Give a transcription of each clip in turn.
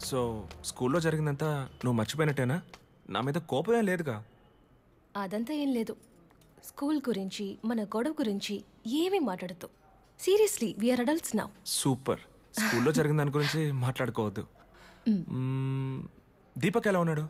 So స్కూల్లో జరిగిందంతా నువ్వు మర్చిపోయినట్టేనా నా మీద కోపమే లేదుగా అదంతా ఏం లేదు స్కూల్ గురించి మన గొడవ గురించి ఏమీ మాట్లాడద్దు seriously we're adults now super స్కూల్లో జరిగిన దాని గురించి మాట్లాడుకోవద్దు మ్మ్, దీపక్ ఎలా ఉన్నాడు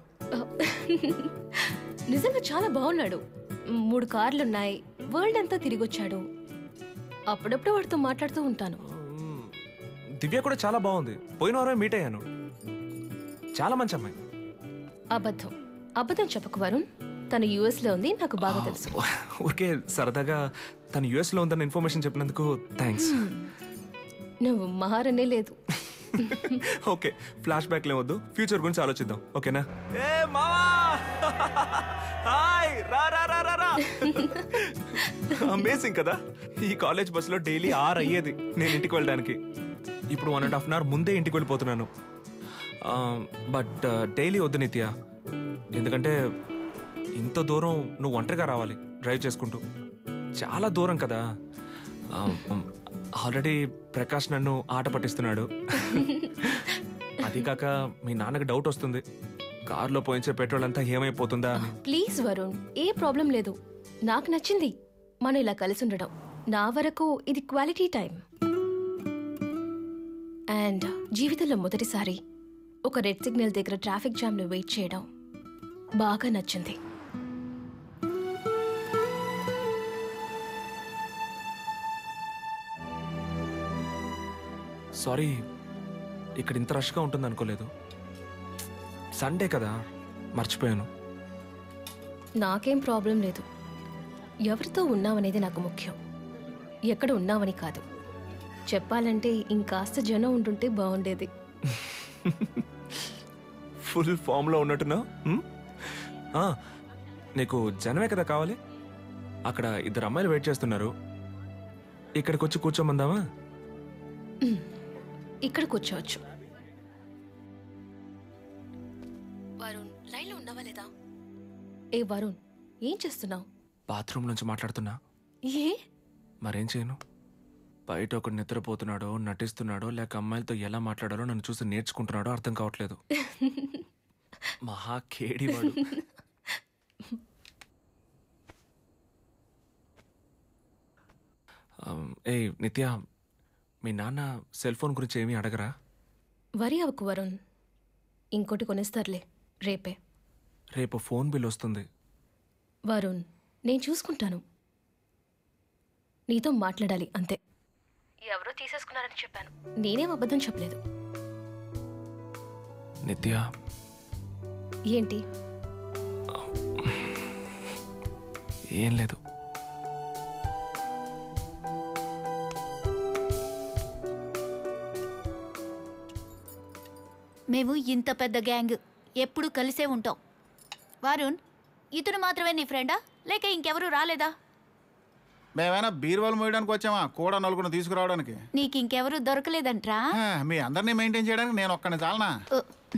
నిజంగా చాలా బాగున్నాడు మూడు కార్లు ఉన్నాయి వరల్డ్ అంతా తిరిగొచ్చాడు అప్పుడప్పుడు వాడితో మాట్లాడుతూ ఉంటాను మ్మ్, దివ్య కూడా చాలా బాగుంది పోయిన వారమే మీట్ అయ్యాను చాలా మంచి అమ్మాయి అబద్ధం అబద్ధం చెప్పకు వరుణ్ తను యుఎస్ లో ఉంది నాకు బాగా తెలుసు ఊరికే సరదాగా తను యుఎస్లో ఉందన్న ఇన్ఫర్మేషన్ చెప్పినందుకు థ్యాంక్స్ నువ్వు మారనే లేదు ఓకే ఫ్లాష్ బ్యాక్ వద్దు ఫ్యూచర్ గురించి ఆలోచిద్దాం ఓకేనా ఏ మావా హాయ్ రా రా రా రా రా అమేజింగ్ కదా ఈ కాలేజ్ బస్సులో డైలీ ఆర్ అయ్యేది నేను ఇంటికి వెళ్ళడానికి ఇప్పుడు one and half an hour ముందే ఇంటికి వెళ్ళిపోతున్నాను బట్ డైలీ వద్దు నిత్య ఎందుకంటే ఇంత దూరం నువ్వు ఒంటరిగా రావాలి డ్రైవ్ చేసుకుంటూ చాలా దూరం కదా ఆల్రెడీ ప్రకాష్ నన్ను ఆట పట్టిస్తున్నాడు అది కాక మీ నాన్నకి డౌట్ వస్తుంది కారులో పోయించే పెట్రోల్ అంతా ఏమైపోతుందా అని ప్లీజ్ వరుణ్ ఏ ప్రాబ్లం లేదు నాకు నచ్చింది మనం ఇలా కలిసి ఉండడం నా వరకు ఇది క్వాలిటీ టైం అండ్ జీవితంలో మొదటిసారి ఒక రెడ్ సిగ్నల్ దగ్గర ట్రాఫిక్ జామ్లో వెయిట్ చేయడం బాగా నచ్చింది సారీ ఇక్కడ ఇంత రష్గా ఉంటుంది అనుకోలేదు సండే కదా మర్చిపోయాను నాకేం ప్రాబ్లం లేదు ఎవరితో ఉన్నావనేది నాకు ముఖ్యం ఎక్కడ ఉన్నావని కాదు చెప్పాలంటే ఇంకాస్త జనం ఉంటుంటే బాగుండేది ఫుల్ ఫామ్లో ఉన్నట్టున్నావు హ్మ్? ఆ, నీకు జనమే కదా కావాలి అక్కడ ఇద్దరు అమ్మాయిలు వెయిట్ చేస్తున్నారు ఇక్కడికి వచ్చి కూర్చోమందామా ఇక్కడ కూర్చోవచ్చు వరుణ్ లైన్లో ఉన్నావా లేదా ఏ వరుణ్ ఏం చేస్తున్నావు బాత్రూమ్ నుంచి మాట్లాడుతున్నా ఏ మరేం చేయను బయట ఒకడు నిద్రపోతున్నాడో నటిస్తున్నాడో లేక అమ్మాయిలతో ఎలా మాట్లాడాలో నన్ను చూసి నేర్చుకుంటున్నాడో అర్థం కావట్లేదు మహా కేడివాడు ఏ నిత్య మీ నాన్న సెల్ ఫోన్ గురించి ఏమీ అడగరా వరి అవకు వరుణ్ ఇంకోటి కొనేస్తారులే రేపే రేపు ఫోన్ బిల్ వస్తుంది వరుణ్ నేను చూసుకుంటాను నీతో మాట్లాడాలి అంతే ఎవరో తీసేసుకున్నారని చెప్పాను నేనేం అబద్ధం చెప్పలేదు నిత్య ఏంటి ఏం లేదు మేము ఇంత పెద్ద గ్యాంగ్ ఎప్పుడు కలిసే ఉంటాం వారుణ్ ఇతను మాత్రమే నీ ఫ్రెండా లేక ఇంకెవరు రాలేదా మేమైనా బీరువాలు మోయడానికి వచ్చామా కూడా నలుగురు తీసుకురావడానికి నీకు ఇంకెవరు దొరకలేదంట్రా హా, మీ అందరినీ మెయింటైన్ చేయడానికి నేను ఒక్కని చాలనా ఓ,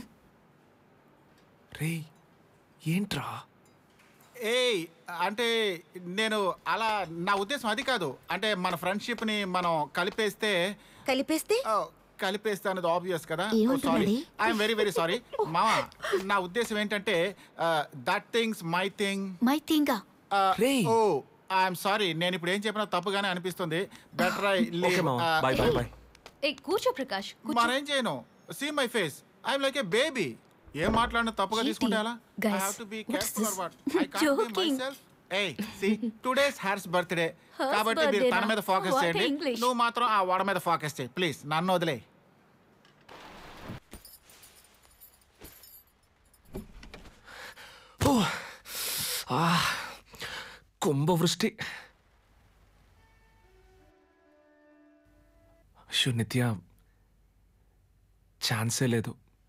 రే ఏంట్రా ఏయ్ అంటే నేను అలా నా ఉద్దేశం అది కాదు అంటే మన ఫ్రెండ్షిప్ని మనం కలిపేస్తే కలిపేస్తే ఓ, కలిపేస్తే అనేది ఆబ్వియస్ కదా ఏమంటున్నాడు? Sorry I'm very very sorry మామా నా ఉద్దేశం ఏంటంటే that things my thing my థింగా రేయ్. ఓ ఐఎమ్ సారీ నేను ఇప్పుడు ఏం చెప్పినా తప్పుగానే అనిపిస్తుంది బెటర్ ఐ ఓకే మామ బాయ్ బాయ్ బాయ్ ఏ కూర్చో ప్రకాష్ కూర్చో మరేం చేయను see my face I'm like a baby ఏం మాట్లాడినా తప్పుగా ఏంటి? తీసుకుంటే ఎలా I Guys, have to be what is careful this? Or what I can't be Joking. Myself hey see today's hers birthday Hers కాబట్టి మీరు birthday తన నా? మీద ఫోకస్ What చేయండి English? నువ్వు మాత్రం ఆ వాడ మీద ఫోకస్ చేయి ప్లీజ్ నన్ను వదిలే ఓ ఆ కుంభవృష్టి షూ నిత్య ఛాన్సే లేదు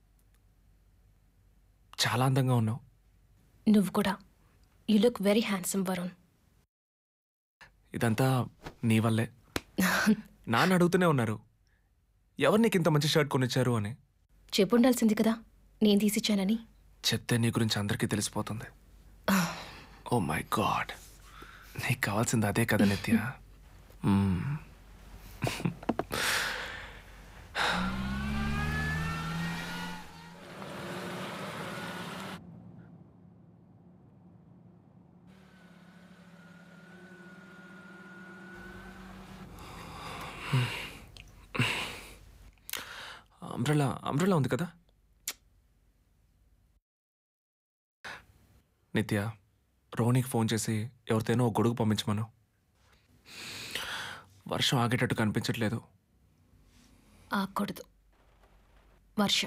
చాలా అందంగా ఉన్నావు నువ్వు కూడా you look very handsome Varun ఇదంతా నీ వల్లే నాన్న అడుగుతూనే ఉన్నారు ఎవరు నీకు ఇంత మంచి షర్ట్ కొనిచ్చారు అని చెప్పుండాల్సింది కదా నేను తీసిచ్చానని చెప్తే నీ గురించి అందరికీ తెలిసిపోతుంది ఓ మై గాడ్ నీకు కావాల్సింది అదే కదా నిత్య మ్మ్. అంబ్రెలా అంబ్రెలా ఉంది కదా నిత్య రోనికి ఫోన్ చేసి ఎవరితోనో ఒక గొడుగు పంపించమను వర్షం ఆగేటట్టు కనిపించట్లేదు ఆగకూడదు వర్షం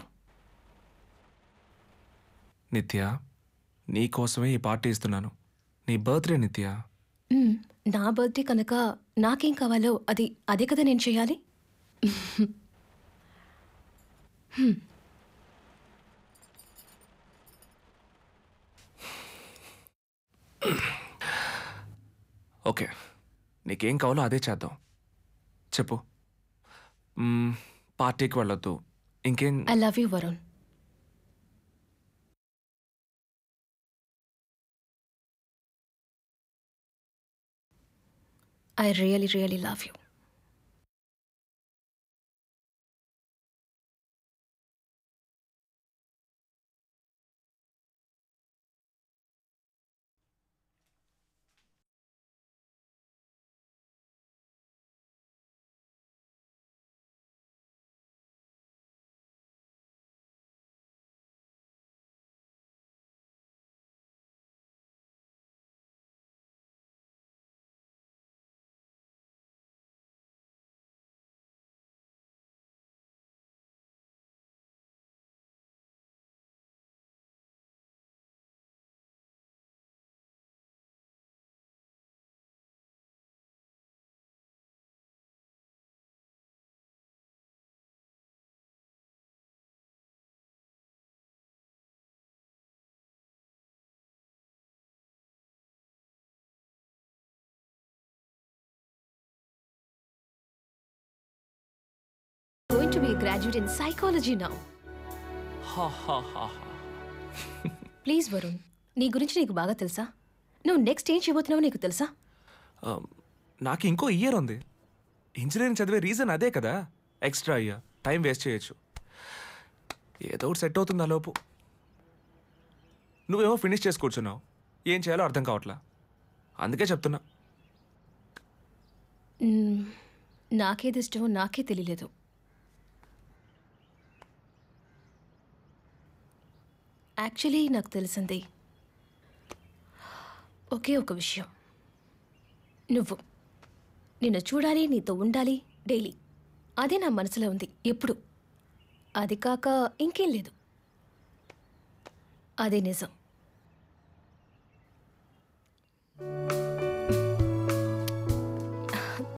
నిత్య నీ కోసమే ఈ పార్టీ ఇస్తున్నాను నీ బర్త్డే నిత్య మ్మ్, నా బర్త్డే కనుక నాకేం కావాలో అది అదే కదా నేను చేయాలి ఓకే నీకేం కావాలో అదే చేద్దాం చెప్పు మ్మ్, పార్టీకి వెళ్ళొద్దు ఇంకేం I love you Varun I really really love you going to be a graduate in psychology now. Please Varun నీ గురించి నీకు బాగా తెలుసా నువ్వు నెక్స్ట్ ఏం చేయబోతున్నావో నీకు తెలుసా ఆ, నాకు ఇంకో ఇయర్ ఉంది ఇంజనీరింగ్ చదివే రీజన్ అదే కదా ఎక్స్ట్రా ఇయర్ టైం వేస్ట్ చేయొచ్చు ఏదో ఒకటి సెట్ అవుతుంది ఆ లోపు నువ్వేమో ఫినిష్ చేసి కూర్చున్నావు ఏం చేయాలో అర్థం కావట్లా అందుకే చెప్తున్నా మ్మ్, నాకేది ఇష్టమో నాకే తెలియలేదు యాక్చువల్లీ నాకు తెలిసింది ఒకే ఒక విషయం నువ్వు నిన్ను చూడాలి నీతో ఉండాలి డైలీ అదే నా మనసులో ఉంది ఎప్పుడు అది కాక ఇంకేం లేదు అదే నిజం